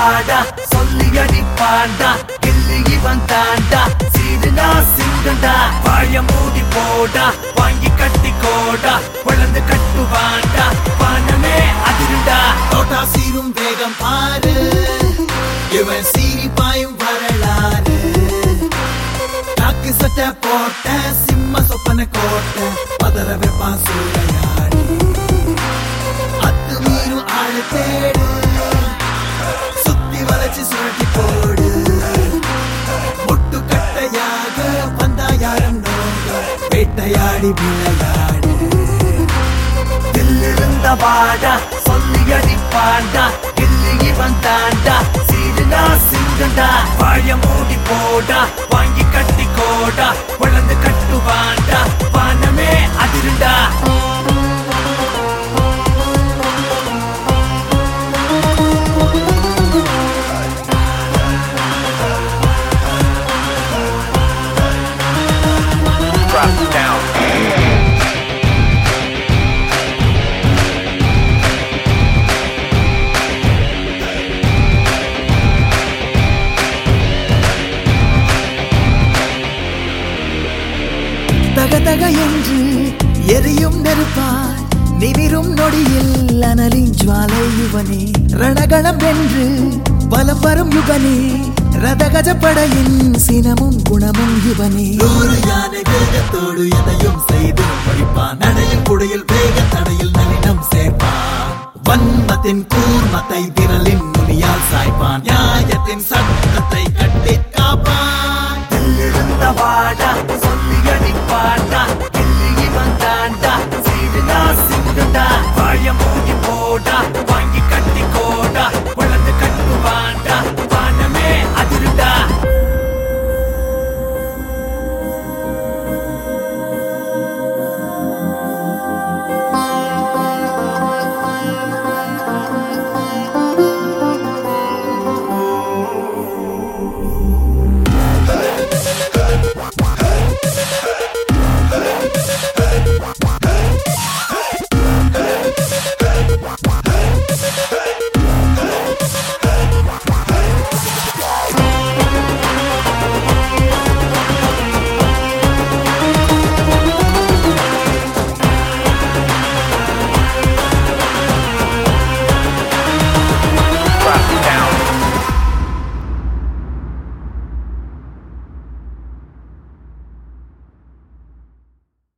வாடா சொல்லி அடிப்பாண்டா கில்லி இவன் தாண்டா சீடுனா சிங்கண்டா வாய மூடி போடா வாங்கி கட்டி கோடா குழந்தை கட்டுவாண்டா பணமே அதிருண்டா தோட்டா சீரும் வேகம் பாரு இவன் சீரி பாயும் வரலாறு நாக்கு சட்டை போட்ட சிம்ம சொப்பன கோட்டை பதற வெப்பான் சூறையாடி அத்து மீறும் ஆளு தேடு சுத்தி வளைச்சு சுழட்டி போடு முட்டு கட்டையாக வந்தா யாரும் நோங்க வேட்டையாடி விளையாடு தில்லிருந்த வாடா சொல்லி அடிப்பாண்டா கில்லி இவன் தாண்டா சீடுனா சிங்கண்டா வாய மூடி போடா வாங்கி கட்டி கோடா குழந்தை கட்டுவாண்டா பணமே அதிருண்டா Drop it down. தக தக என்று எரியும் நெருப்பாய் நிமிரும் நொடியில் அனலின் ஜுவாலை யுவனே ரணகளம் வென்று பலம் வரும் யுவனே ரதகஜ படையின் சினமும் குணமும் யுவனே நூறு யானை வேகத்தோடு எதையும் செய்து படிப்பான் நடையில் குடையில் வேக தடையில் நளினம் சேர்ப்பான் வன்மத்தின் கூர்மத்தை விரலின் நுனியால் சாய்ப்பான் நியாயத்தின் சட்டத்தை கட்டி காப்பான் தில்லிருந்த வாடா சொல்லி அடிப்பாண்டா